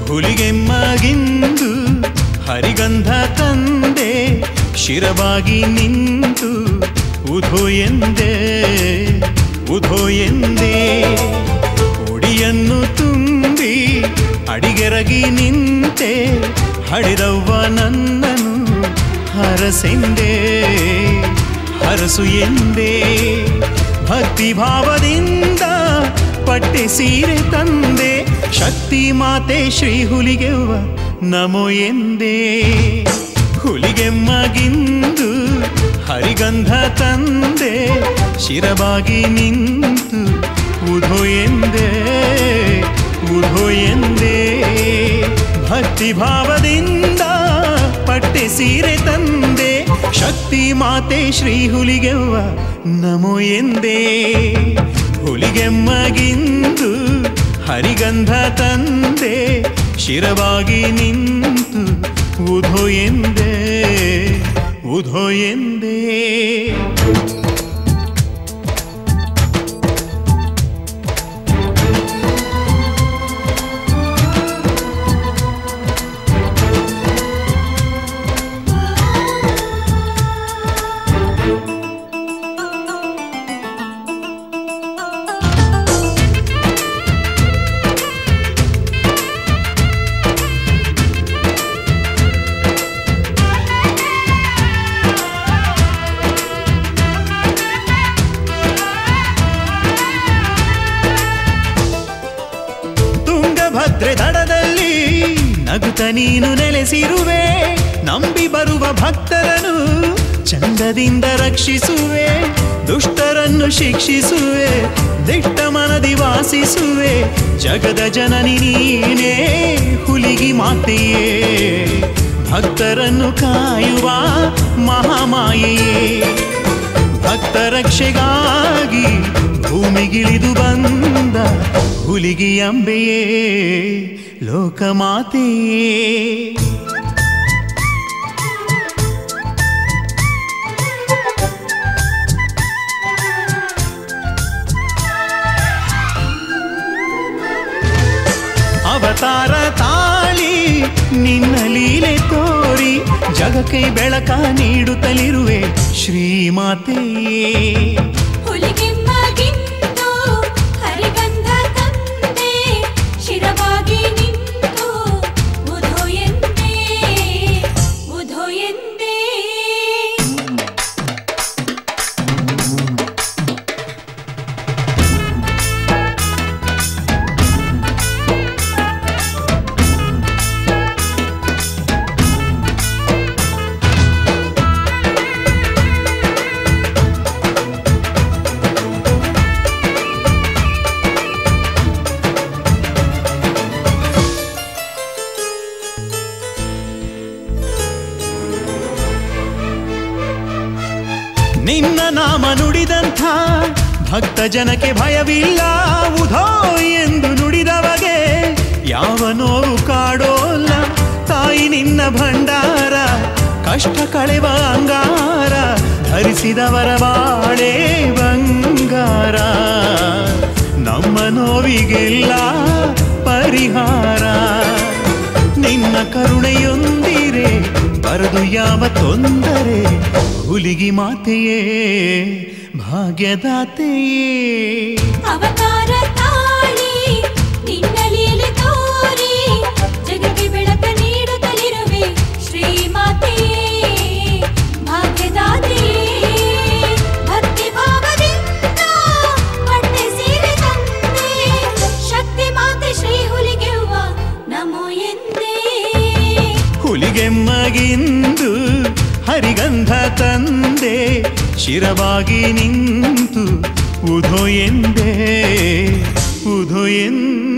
ಹುಲಿಗೆಮ್ಮಗಿಂದು ಹರಿಗಂಧ ತಂದೆ ಶಿರವಾಗಿ ನಿಂತು ಉಧೋ ಎಂದೇ ಉಧೋ ಎಂದೇ ಒಡಿಯನ್ನು ತುಂಬಿ ಅಡಿಗೆರಗಿ ನಿಂತೆ ಹಡಿದವ್ವ ನನ್ನನು ಹರಸೆಂದೇ ಹರಸು ಎಂದೇ ಭಕ್ತಿ ಭಾವದಿಂದ ಪಟ್ಟೆ ಸೀರೆ ತಂದೆ ಶಕ್ತಿ ಮಾತೆ ಶ್ರೀ ಹುಲಿಗೆವ್ವ ನಮೋ ಎಂದೇ ಹುಲಿಗೆಮ್ಮಗಿಂದು ಹರಿಗಂಧ ತಂದೆ ಶಿರವಾಗಿ ನಿಂತು ಉಧೋ ಎಂದೇ ಉಧೋ ಎಂದೇ ಭಕ್ತಿ ಭಾವದಿಂದ ಪಟ್ಟೆ ಸೀರೆ ತಂದೆ ಶಕ್ತಿ ಮಾತೆ ಶ್ರೀ ಹುಲಿಗೆವ್ವ ನಮೋ ಎಂದೇ ಹುಲಿಗೆಮ್ಮಗಿಂದು ಹರಿಗಂಧ ತಂದೆ ಶಿರವಾಗಿ ನಿಂತು ಉಧೋ ಎಂದೇ ಉಧೋ ಎಂದೇ ತುಂಗಭದ್ರೆ ದಡದಲ್ಲಿ ನಗುತ್ತ ನೀನು ನೆಲೆಸಿರುವೆ ನಂಬಿ ಬರುವ ಭಕ್ತರನು ಚಂದದಿಂದ ರಕ್ಷಿಸುವೆ ದುಷ್ಟರನ್ನು ಶಿಕ್ಷಿಸುವೆ ದಿಟ್ಟ ಮನದಿ ವಾಸಿಸುವೆ ಜಗದ ಜನನಿ ನೀನೇ ಹುಲಿಗಿ ಮಾತೆಯೇ ಭಕ್ತರನ್ನು ಕಾಯುವ ಮಹಾಮಾಯೆಯೇ ಭಕ್ತ ರಕ್ಷೆಗಾಗಿ ಭೂಮಿಗಿಳಿದು ಬಂದ ಹುಲಿಗಿ ಅಂಬೆಯೇ ಲೋಕಮಾತೆಯೇ ಅವತಾರ ತಾಳಿ ನಿನ್ನ ಲೀಲೆ ತೋರಿ ಜಗಕ್ಕೆ ಬೆಳಕ ನೀಡುತ್ತಲಿರುವೆ ಶ್ರೀಮಾತೆಯೇ ಹುಲಿಗೆಮ್ಮಗಿಂದು ಹರಿಗಂಧ ತಂದೆ ಶಿರವಾಗಿ ನಿಂತು ಉಧೋ ಎಂದೇ ಉಧೋ ಎಂದೇ ನಿನ್ನ ನಾಮ ನುಡಿದಂಥ ಭಕ್ತ ಜನಕ್ಕೆ ಭಯವಿಲ್ಲ ಉಧೋ ಎಂದು ನುಡಿದವಗೆ ಯಾವ ನೋವು ಕಾಡೋಲ್ಲ ತಾಯಿ ನಿನ್ನ ಭಂಡಾರ ಕಷ್ಟ ಕಳೆವ ಅಂಗಾರ ಧರಿಸಿದವರ ಬಾಳೆ ಬಂಗಾರ ನಮ್ಮ ನೋವಿಗೆಲ್ಲ ಪರಿಹಾರ ನಿನ್ನ ಕರುಣೆಯೊಂದಿರೆ ಬರದು ಯಾವ ತೊಂದರೆ ಹುಲಿಗಿ ಮಾತೆಯೇ ಭಾಗ್ಯದಾತೆಯೇ ಅವತಾರ ತಾಳಿ ನಿನ್ನ ಲೀಲೆ ತೋರಿ ಜಗಕ್ಕೆ ಬೆಳಕ ನೀಡುತ್ತಲಿರುವೆ ಶ್ರೀಮಾತೆಯೇ ಭಾಗ್ಯದಾತೆಯೇ ಭಕ್ತಿ ಭಾವದಿಂದ ಪಟ್ಟೆ ಸೀರೆ ತಂದೆ ಶಕ್ತಿ ಮಾತೆ ಶ್ರೀ ಹುಲಿಗೆವ್ವ ನಮೋ ಎಂದೇ ಹುಲಿಗೆಮ್ಮಗಿಂದು ಹರಿಗಂಧ ತಂದೆ ಶಿರವಾಗಿ ನಿಂತು ಉಧೋ ಎಂದೇ ಉಧೋ ಎಂದೇ